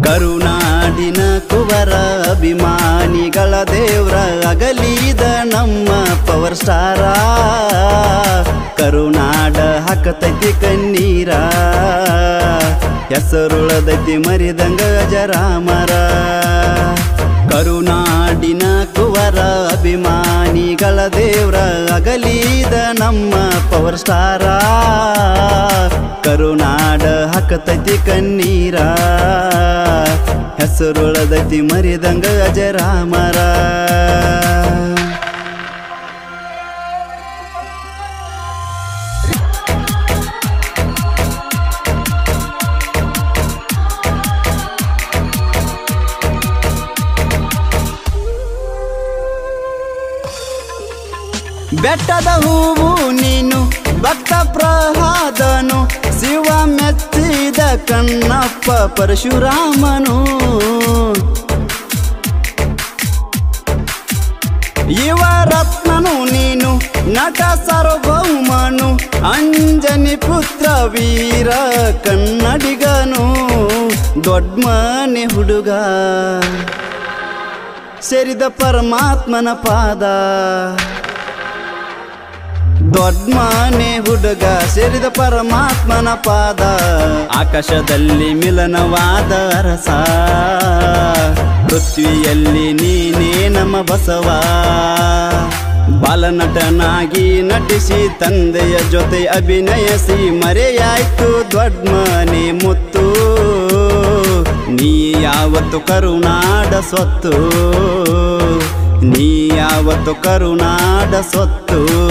ಕರುನಾಡಿನ ಕುವರ ಅಭಿಮಾನಿಗಳ ದೇವ್ರ ಅಗಲಿದ ನಮ್ಮ ಪವರ್ ಸ್ಟಾರ ಕರುನಾಡ ಹಾಕತೈತಿ ಕಣ್ಣೀರ ಹೆಸರುಳದೈತಿ ಮರಿದಂಗ ಅಜರಾಮರ ಕರುನಾಡಿನ ಕುವರ ಅಭಿಮಾನಿಗಳ ದೇವ್ರ ಅಗಲಿದ ನಮ್ಮ ಪವರ್ ಸ್ಟಾರ ಕರುನಾಡ ಹಾಕತೈತಿ ಕಣ್ಣೀರ ಹೆಸರುಳದೈತಿ ಮರಿದಂಗ ಅಜರಾಮರ ಬೆಟ್ಟದ ಹೂವು ನೀನು ಭಕ್ತ ಪ್ರಹ್ಲಾದನು ಶಿವ ಮೆಚ್ಚಿದ ಕಣ್ಣಪ್ಪ ಪರಶುರಾಮನು ಇವ ರತ್ನನು ನೀನು ನಟ ಸಾರ್ವಭೌಮನು ಅಂಜನಿ ಪುತ್ರ ವೀರ ಕನ್ನಡಿಗನು ದೊಡ್ಡ ಮನೆ ಹುಡುಗ ಸೇರಿದ ಪರಮಾತ್ಮನ ಪಾದ ದೊಡ್ಡ ಮನೆ ಹುಡುಗ ಸೇರಿದ ಪರಮಾತ್ಮನ ಪಾದ ಆಕಾಶದಲ್ಲಿ ಮಿಲನವಾದ ಅರಸ ಪೃಥ್ವಿಯಲ್ಲಿ ನೀನೇ ನಮ್ಮ ಬಸವ ಬಾಲನಟನಾಗಿ ನಟಿಸಿ ತಂದೆಯ ಜೊತೆ ಅಭಿನಯಿಸಿ ಮರೆಯಾಯ್ತು ದೊಡ್ಡ ಮನೆ ಮುತ್ತು ನೀ ಯಾವತ್ತು ಕರುನಾಡ ಸ್ವತ್ತು ನೀ ಯಾವತ್ತು ಕರುನಾಡ ಸ್ವತ್ತು